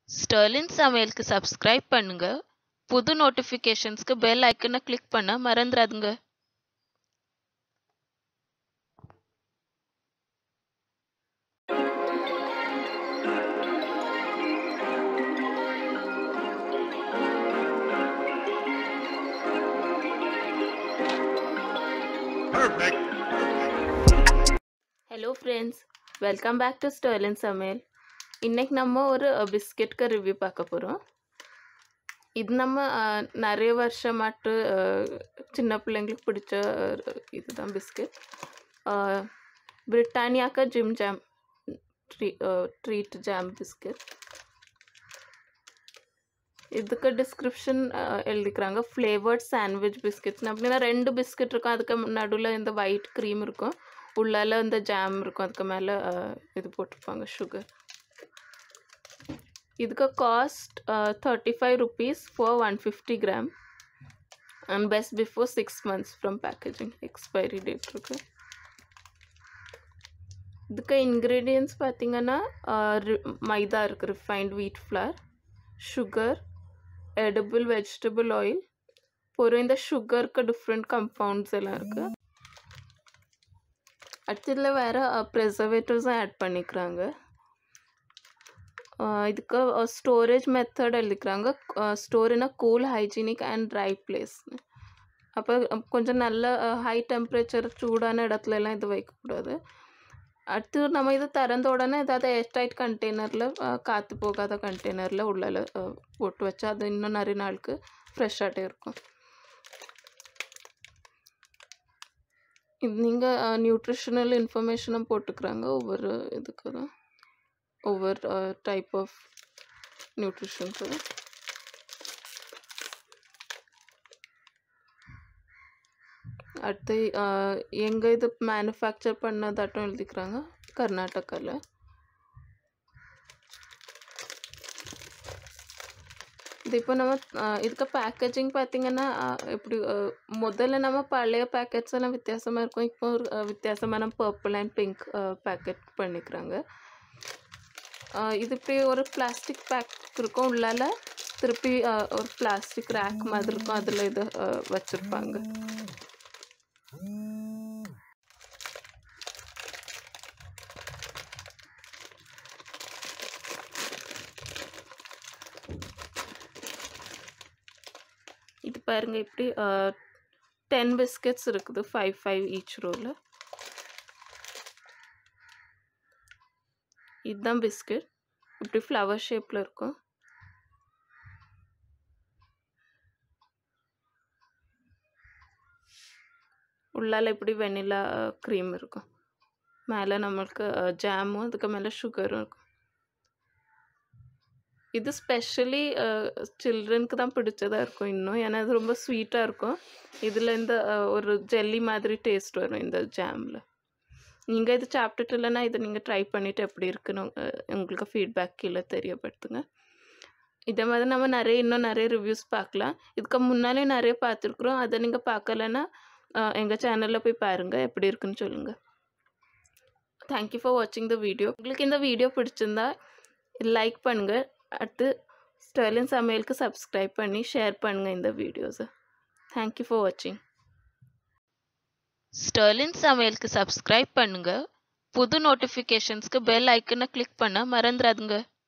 Starling சமையலுக்கு subscribe பண்ணுங்க புது நோட்டிஃபிகேஷன்ஸ்க்கு பெல் ஐக்கனை கிளிக் பண்ண மறந்துடாதுங்க Perfect. Hello friends welcome back to Sterlin சமையல் இன்னைக்கு நம்ம ஒரு பிஸ்கெட்க்கு ரிவ்யூ பார்க்க போகிறோம் இது நம்ம அஹ், நிறைய வருஷமாட்டு அஹ், சின்ன பிள்ளைங்களுக்கு பிடிச்ச அஹ், இதுதான் பிஸ்கெட் பிரிட்டானியாக்கா Jim Jam tree treat jam biscuit இதுக்கு டிஸ்கிரிப்ஷன் எழுதிக்கிறாங்க ஃப்ளேவர்ட் சாண்ட்விச் பிஸ்கெட்ஸ் அப்படின்னா ரெண்டு பிஸ்கெட் இருக்கும் அதுக்கு நடுவில் இந்த ஒயிட் க்ரீம் இருக்கும் உள்ளால இந்த ஜாம் இருக்கும் அதுக்கு மேலே இது போட்டிருப்பாங்க சுகர் இதுக்கு cost thirty five rupees for one fifty gram and best before six months from packaging expiry date இருக்கு இதுக்கு இன்க்ரீடியன்ஸ் பார்த்தீங்கன்னா மைதா இருக்குது refined wheat flour sugar edible vegetable oil அப்புறம் இந்த சுகருக்கு டிஃப்ரெண்ட் கம்பவுண்ட்ஸ் எல்லாம் இருக்குது அடுத்ததில் வேறு ப்ரிசர்வேட்டிவ்ஸும் ஆட் பண்ணிக்கிறாங்க அஹ் இதுக்கு ஸ்டோரேஜ் மெத்தட் எழுதிக்கிறாங்க store in a cool hygienic and dry place அப்போ கொஞ்சம் நல்ல ஹை டெம்பரேச்சர் சூடான இடத்துல எல்லாம் இது வைக்கக்கூடாது அடுத்து நம்ம இது திறந்த உடனே ஏதாவது ஏர்டைட் கண்டெய்னரில் காற்று போகாத கண்டெய்னரில் உள்ள போட்டு வச்சா அது இன்னும் நிறைய நாளுக்கு ஃப்ரெஷ்ஷாகிட்டே இருக்கும் இது நீங்கள் நியூட்ரிஷனல் இன்ஃபர்மேஷனும் போட்டுக்கிறாங்க ஒவ்வொரு இதுக்கு தான் ஒவ்வொரு டைப் ஆஃப் நியூட்ரிஷனுக்கு அடுத்து எங்கே இது மேனுஃபேக்சர் பண்ணதாட்டம் எழுதிக்கிறாங்க கர்நாடகாவில் இது இப்போ நம்ம அஹ், இதுக்கு பேக்கேஜிங் பார்த்தீங்கன்னா அஹ், இப்படி அஹ், முதல்ல நம்ம பழைய பேக்கெட்ஸ் எல்லாம் வித்தியாசமாக இருக்கும் இப்போ ஒரு அஹ், வித்தியாசமான பர்பிள் அண்ட் பிங்க் பேக்கெட் பண்ணிக்கிறாங்க அஹ், இது இப்படி ஒரு பிளாஸ்டிக் பேக் இருக்கும் உள்ளால திருப்பி அஹ், ஒரு பிளாஸ்டிக் ரேக் மாதிரி இருக்கும் அதில் இது அஹ், வச்சிருப்பாங்க இது பாருங்க இப்படி டென் பிஸ்கெட்ஸ் இருக்குது ஃபைவ் ஃபைவ் ஈச் ரோவில் இதுதான் பிஸ்கெட் இப்படி ஃப்ளவர் ஷேப்பில் இருக்கும் உள்ளால இப்படி வெனிலா க்ரீம் இருக்கும் மேலே நம்மளுக்கு ஜாமும் அதுக்கு மேலே சுகரும் இருக்கும் இது ஸ்பெஷலி சில்ட்ரனுக்கு தான் பிடிச்சதாக இருக்கும் இன்னும் ஏன்னா இது ரொம்ப ஸ்வீட்டாக இருக்கும் இதில் இந்த அஹ், ஒரு ஜெல்லி மாதிரி டேஸ்ட் வரும் இந்த ஜாமில் நீங்கள் இது சாப்பிட்டுட்டு இல்லைன்னா இதை நீங்கள் ட்ரை பண்ணிவிட்டு எப்படி இருக்குன்னு அஹ், உங்களுக்கு ஃபீட்பேக் கீழே தெரியப்படுத்துங்க இதே மாதிரி நம்ம நிறைய இன்னும் நிறைய ரிவ்யூஸ் பார்க்கலாம் இதுக்கு முன்னாலே நிறைய பார்த்துருக்குறோம் அதை நீங்கள் பார்க்கலன்னா எங்கள் சேனலில் போய் பாருங்கள் எப்படி இருக்குன்னு சொல்லுங்கள் தேங்க்யூ ஃபார் வாட்சிங் த வீடியோ உங்களுக்கு இந்த வீடியோ பிடிச்சிருந்தா லைக் பண்ணுங்கள் அடுத்து ஸ்டெர்லின் சமையலுக்கு சப்ஸ்கிரைப் பண்ணி ஷேர் பண்ணுங்கள் இந்த வீடியோஸை தேங்க்யூ ஃபார் வாட்சிங் ஸ்டெர்லின் சமையலுக்கு சப்ஸ்கிரைப் பண்ணுங்க புது நோட்டிஃபிகேஷன்ஸ்க்கு பெல் ஐக்கனை கிளிக் பண்ண மறந்துடாதுங்க